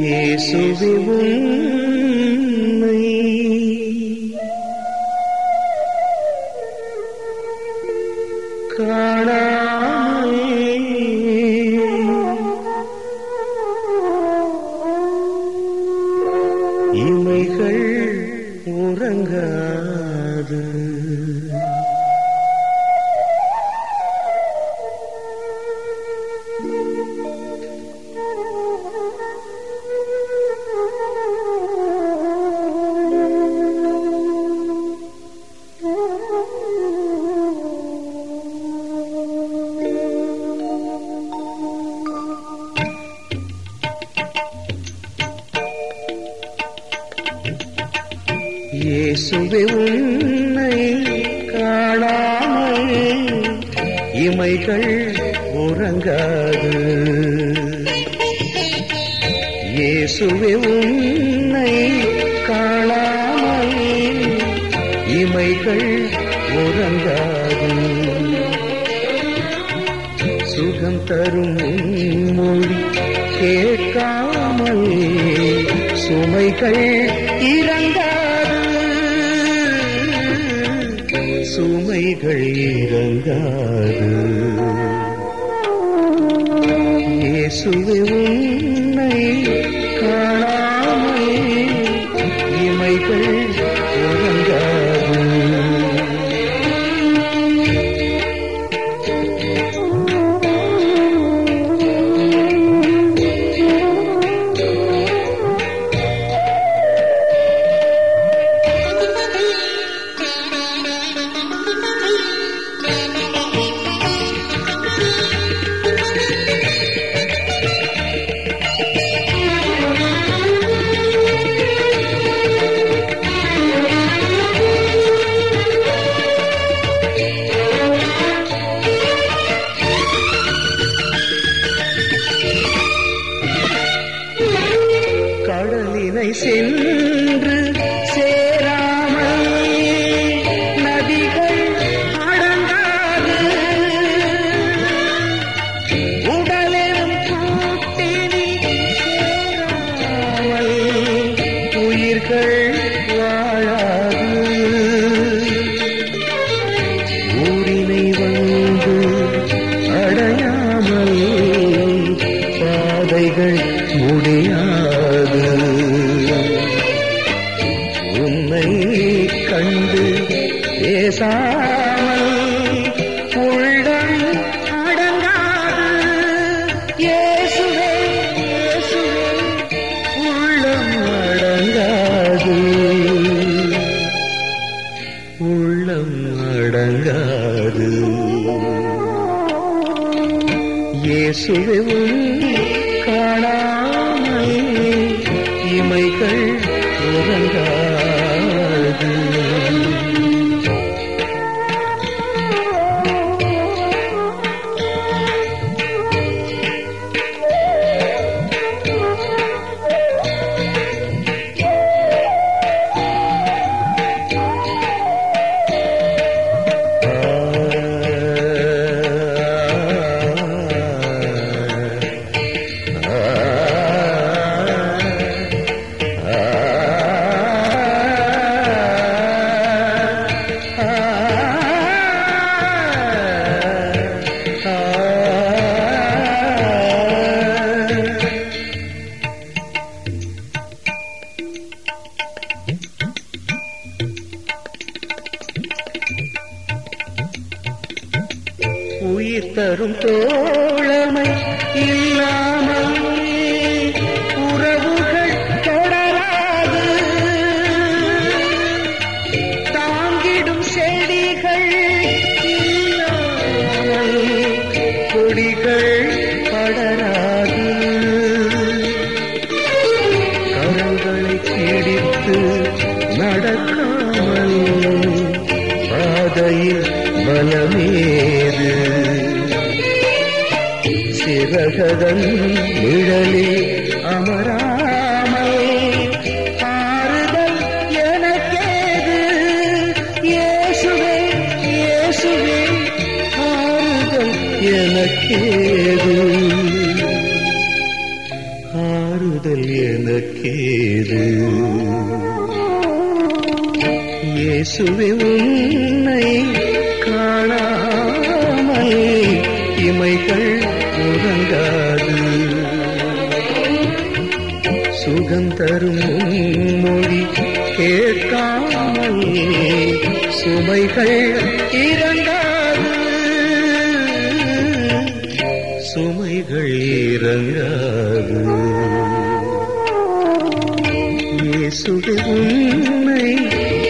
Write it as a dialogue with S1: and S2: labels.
S1: இயேசுவே உன்னை காணாமல் இமைகள் உறங்காது இயேசுவே உன்னை காணாமல் இமைகள் உறங்காது இயேசுவே உன்னை காணாமல் இமைகள் உறங்காது சுகம் தரும் உன் மொழி கேட்காமல் சுமைகள் இறங்காது சுமைகள் இறங்காது இயேசுவே உன்னை காணாமல் இமைகள் உறங்காது கடலினை சென்று சேராமல் நதிகள் அடங்காது உடலிலும் கூட்டினி சேராமல் உயிர்கள் வாழாது ஊரினை வந்து அடையாமல் பாதைகள் முடியாது உன்னை கண்டு பேசாமல் உள்ளம் அடங்காது இயேசுவே இயேசுவே உள்ளம் அடங்காது உள்ளம் அடங்காது இயேசுவே உன்னை காணாமல் இமைகள் உறங்காது உயிர் தரும் தோழமை இல்லாமல் உறவுகள் தொடராது தாங்கிடும் செடிகள் இல்லாமல் கொடிகள் படராது கரங்களை பிடித்து நடக்காமல் பாதையில் பலமேது சிறகதன் நிழலில் அமராமல் ஆறுதல் எனக்கேது இயேசுவே இயேசுவே ஆறுதல் எனக்கேது ஆறுதல் எனக்கேது இயேசுவே உன்னை காணாமல் இமைகள் உறங்காது சுகம் தரும் உன் மொழி கேட்காமல் சுமைகள் இறங்காது சுமைகள் இறங்காது இயேசுவே உன்னை